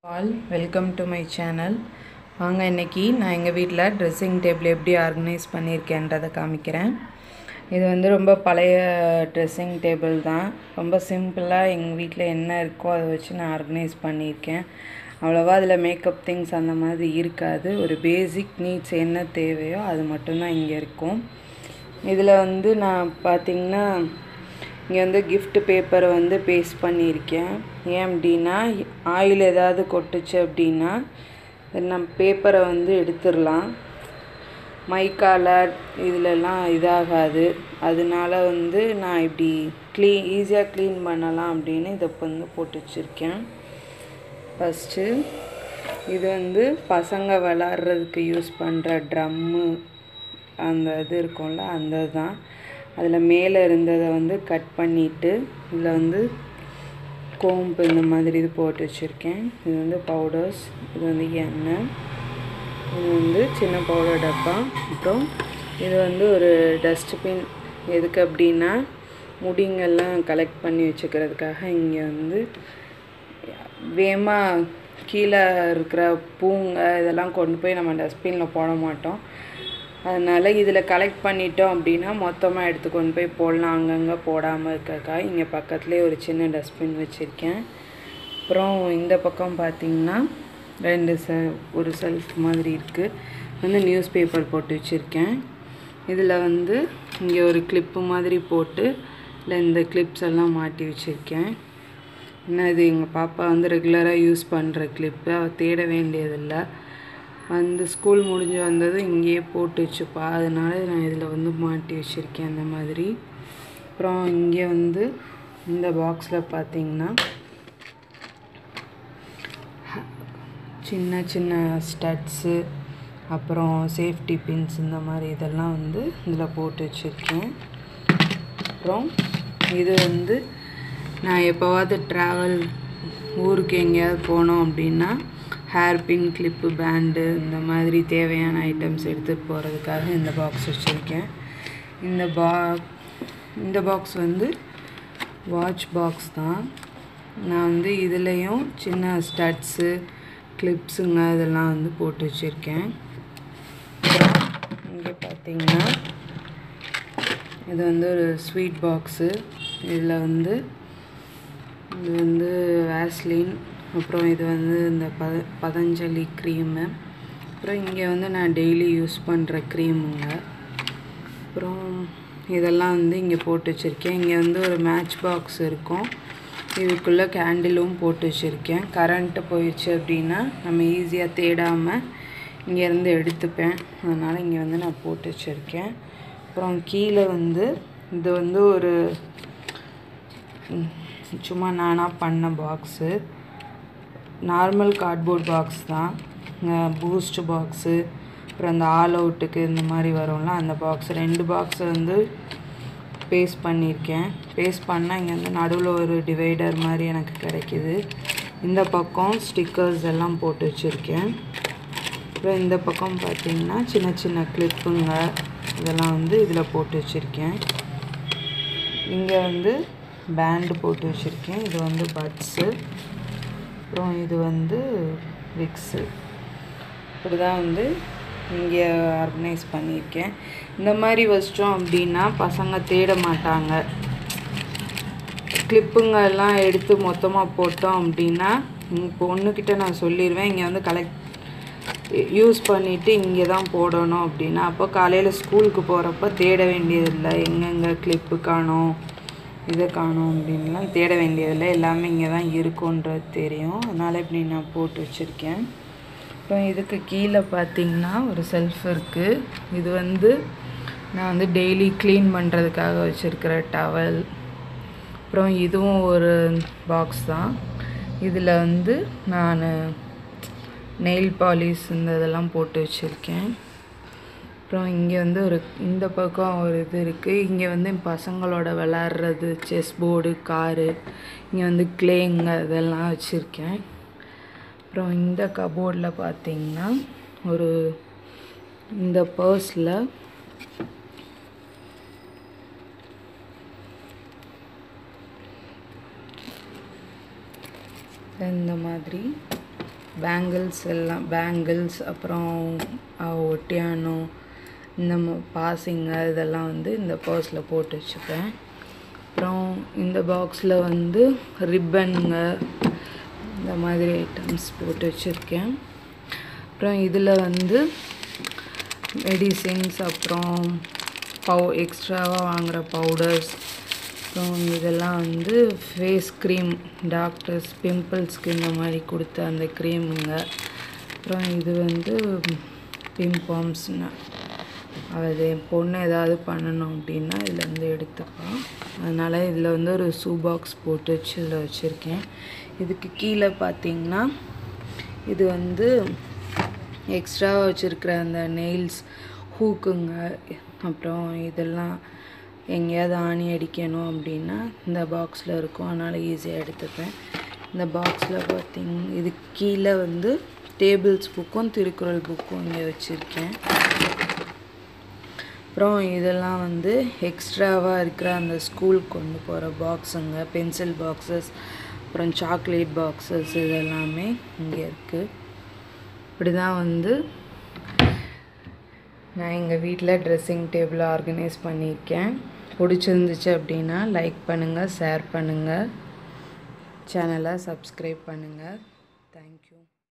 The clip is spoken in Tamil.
all welcome to my channel வாங்க இன்னைக்கு நான் எங்கள் வீட்டில் ட்ரெஸ்ஸிங் டேபிள் எப்படி ஆர்கனைஸ் பண்ணியிருக்கேன்றதை காமிக்கிறேன் இது வந்து ரொம்ப பழைய ட்ரெஸ்ஸிங் டேபிள் தான் ரொம்ப சிம்பிளாக எங்கள் வீட்டில் என்ன இருக்கோ அதை வச்சு நான் ஆர்கனைஸ் பண்ணியிருக்கேன் அவ்வளோவா அதில் மேக்கப் திங்ஸ் அந்த மாதிரி இருக்காது ஒரு பேசிக் நீட்ஸ் என்ன தேவையோ அது மட்டும்தான் இங்கே இருக்கும் இதில் வந்து நான் பார்த்திங்கன்னா இங்கே வந்து gift பேப்பரை வந்து பேஸ்ட் பண்ணியிருக்கேன் ஏன் அப்படின்னா ஆயில் ஏதாவது கொட்டுச்சு அப்படின்னா நம்ம பேப்பரை வந்து எடுத்துடலாம் மைக்கால இதிலெல்லாம் இதாகாது அதனால வந்து நான் இப்படி க்ளீன் ஈஸியாக க்ளீன் பண்ணலாம் அப்படின்னு இதை இப்போ வந்து போட்டு வச்சுருக்கேன் ஃபஸ்ட்டு இது வந்து பசங்க விளாட்றதுக்கு யூஸ் பண்ணுற ட்ரம்மு அந்த இது இருக்கும்ல அந்த தான் அதில் மேலே இருந்ததை வந்து கட் பண்ணிவிட்டு இதில் வந்து கோம்பு இந்த மாதிரி இது போட்டு வச்சுருக்கேன் இது வந்து பவுடர்ஸ் இது வந்து எண்ணெய் இது வந்து சின்ன பவுடர் டப்பா அப்புறம் இது வந்து ஒரு டஸ்ட்பின் எதுக்கு அப்படின்னா முடிங்கெல்லாம் கலெக்ட் பண்ணி வச்சுக்கிறதுக்காக இங்கே வந்து வேகமாக கீழே இருக்கிற பூங்க இதெல்லாம் கொண்டு போய் நம்ம டஸ்ட்பினில் போட மாட்டோம் அதனால் இதில் கலெக்ட் பண்ணிட்டோம் அப்படின்னா மொத்தமாக எடுத்து கொண்டு போய் போடலாம் அங்கங்கே போடாமல் இருக்கக்கா இங்கே பக்கத்துலேயே ஒரு சின்ன டஸ்ட்பின் வச்சுருக்கேன் அப்புறம் இந்த பக்கம் பார்த்திங்கன்னா ரெண்டு செ ஒரு செல்ஃப் மாதிரி இருக்குது வந்து நியூஸ் பேப்பர் போட்டு வச்சுருக்கேன் இதில் வந்து இங்கே ஒரு கிளிப்பு மாதிரி போட்டு இல்லை இந்த கிளிப்ஸ் எல்லாம் மாட்டி வச்சுருக்கேன் என்ன இது எங்கள் பாப்பா வந்து ரெகுலராக யூஸ் பண்ணுற கிளிப்பு அவள் தேட வேண்டியதில்லை வந்து ஸ்கூல் முடிஞ்சு வந்ததும் இங்கேயே போட்டு வச்சுப்பா அதனால நான் இதில் வந்து மாட்டி வச்சுருக்கேன் அந்த மாதிரி அப்புறம் இங்கே வந்து இந்த பாக்ஸில் பார்த்தீங்கன்னா சின்ன சின்ன ஸ்டட்ஸு அப்புறம் சேஃப்டி பின்ஸ் இந்த மாதிரி இதெல்லாம் வந்து இதில் போட்டு வச்சுருக்கேன் அப்புறம் இது வந்து நான் எப்போவாவது ட்ராவல் ஊருக்கு எங்கேயாவது போனோம் அப்படின்னா ஹேர் பின் கிளிப்பு பேண்டு இந்த மாதிரி தேவையான ஐட்டம்ஸ் எடுத்துகிட்டு போகிறதுக்காக இந்த பாக்ஸ் வச்சுருக்கேன் இந்த பா இந்த பாக்ஸ் வந்து வாட்ச் பாக்ஸ் தான் நான் வந்து இதுலேயும் சின்ன ஸ்டட்ஸு கிளிப்ஸுங்க இதெல்லாம் வந்து போட்டு வச்சுருக்கேன் அப்புறம் இங்கே பார்த்தீங்கன்னா இது வந்து ஒரு ஸ்வீட் பாக்ஸு இதில் வந்து இது வந்து வேஸ்லின் அப்புறம் இது வந்து இந்த பத பதஞ்சலி க்ரீமு அப்புறம் இங்கே வந்து நான் டெய்லி யூஸ் பண்ணுற க்ரீமுங்க அப்புறம் இதெல்லாம் வந்து இங்கே போட்டு வச்சுருக்கேன் இங்கே வந்து ஒரு மேட்ச் பாக்ஸ் இருக்கும் இதுக்குள்ளே கேண்டிலும் போட்டு வச்சுருக்கேன் கரண்ட்டு போயிடுச்சு அப்படின்னா நம்ம ஈஸியாக தேடாமல் இங்கேருந்து எடுத்துப்பேன் அதனால் இங்கே வந்து நான் போட்டு வச்சுருக்கேன் அப்புறம் கீழே வந்து இது வந்து ஒரு சும்மா நானாக பண்ண பாக்ஸு நார்மல் கார்ட்போர்ட் பாக்ஸ் தான் பூஸ்ட் பாக்ஸு அப்புறம் அந்த ஆல் அவுட்டுக்கு இந்த மாதிரி வரும்ல அந்த பாக்ஸ் ரெண்டு பாக்ஸை வந்து பேஸ்ட் பண்ணியிருக்கேன் பேஸ்ட் பண்ணால் இங்கே வந்து நடுவில் ஒரு டிவைடர் மாதிரி எனக்கு கிடைக்கிது இந்த பக்கம் ஸ்டிக்கர்ஸ் எல்லாம் போட்டு வச்சுருக்கேன் அப்புறம் இந்த பக்கம் பார்த்திங்கன்னா சின்ன சின்ன கிளிப்புங்க இதெல்லாம் வந்து இதில் போட்டு வச்சுருக்கேன் இங்கே வந்து பேண்டு போட்டு வச்சுருக்கேன் இது வந்து பட்ஸு அப்புறம் இது வந்து விக்ஸு இப்படி தான் வந்து இங்கே ஆர்கனைஸ் பண்ணியிருக்கேன் இந்த மாதிரி வச்சிட்டோம் அப்படின்னா பசங்க தேட மாட்டாங்க கிளிப்புங்க எல்லாம் எடுத்து மொத்தமாக போட்டோம் அப்படின்னா இப்போ ஒன்றுக்கிட்ட நான் சொல்லிடுவேன் இங்கே வந்து கலெக்ட் யூஸ் பண்ணிவிட்டு இங்கே தான் போடணும் அப்படின்னா அப்போ காலையில் ஸ்கூலுக்கு போகிறப்ப தேட வேண்டியதில்லை எங்கெங்கே கிளிப்பு காணும் இதை காணும் அப்படின்லாம் தேட வேண்டியதில்லை எல்லாமே இங்கே தான் இருக்குன்றது தெரியும் அதனால் இப்படி நான் போட்டு வச்சுருக்கேன் அப்புறம் இதுக்கு கீழே பார்த்திங்கன்னா ஒரு செல்ஃப் இருக்குது இது வந்து நான் வந்து டெய்லி க்ளீன் பண்ணுறதுக்காக வச்சுருக்கிற டவல் அப்புறம் இதுவும் ஒரு பாக்ஸ் தான் இதில் வந்து நான் நெயில் பாலிஷ் இந்த இதெல்லாம் போட்டு வச்சுருக்கேன் அப்புறம் இங்கே வந்து ஒரு இந்த பக்கம் ஒரு இது இருக்குது இங்கே வந்து என் பசங்களோட விளாட்றது செஸ் போர்டு காரு இங்கே வந்து கிளேங்க இதெல்லாம் வச்சுருக்கேன் அப்புறம் இந்த கபோர்டில் பார்த்தீங்கன்னா ஒரு இந்த பர்ஸில் இந்த மாதிரி பேங்கிள்ஸ் எல்லாம் பேங்கிள்ஸ் அப்புறம் அஹ், ஒட்டியானம் இந்த பாசிங்க இதெல்லாம் வந்து இந்த பர்ஸில் போட்டு வச்சுப்பேன் அப்புறம் இந்த பாக்ஸில் வந்து ரிப்பனுங்க இந்த மாதிரி ஐட்டம்ஸ் போட்டு வச்சுருக்கேன் அப்புறம் இதில் வந்து மெடிசின்ஸ் அப்புறம் பவு எக்ஸ்ட்ராவாக வாங்குகிற பவுடர்ஸ் அப்புறம் இதெல்லாம் வந்து ஃபேஸ் க்ரீம் டாக்டர்ஸ் பிம்பிள்ஸ்க்கு இந்த மாதிரி கொடுத்த அந்த க்ரீமுங்க அப்புறம் இது வந்து பிம்பாம்ஸ்னு அது என் பொண்ணு ஏதாவது பண்ணணும் அப்படின்னா இதில் வந்து எடுத்துப்போம் அதனால் இதில் வந்து ஒரு ஷூ பாக்ஸ் போட்டு வச்சு இதில் வச்சுருக்கேன் இதுக்கு கீழே பார்த்தீங்கன்னா இது வந்து எக்ஸ்ட்ரா வச்சுருக்கிற அந்த நெயில்ஸ் ஹூக்குங்க அப்புறம் இதெல்லாம் எங்கேயாவது ஆணி அடிக்கணும் அப்படின்னா இந்த பாக்ஸில் இருக்கும் அதனால் ஈஸியாக எடுத்துப்பேன் இந்த பாக்ஸில் பார்த்தீங்க இது கீழே வந்து டேபிள்ஸ் புக்கும் திருக்குறள் புக்கும் இங்கே வச்சுருக்கேன் அப்புறம் இதெல்லாம் வந்து எக்ஸ்ட்ராவாக இருக்கிற அந்த ஸ்கூல் கொண்டு போகிற பாக்ஸுங்க பென்சில் பாக்ஸஸ் அப்புறம் சாக்லேட் பாக்ஸஸ் இதெல்லாமே இங்கே இருக்குது இப்படி தான் வந்து நான் எங்கள் வீட்டில் ட்ரெஸ்ஸிங் டேபிள் ஆர்கனைஸ் பண்ணியிருக்கேன் பிடிச்சிருந்துச்சு அப்படின்னா லைக் பண்ணுங்கள் ஷேர் பண்ணுங்கள் சேனலை சப்ஸ்கிரைப் பண்ணுங்கள் தேங்க்யூ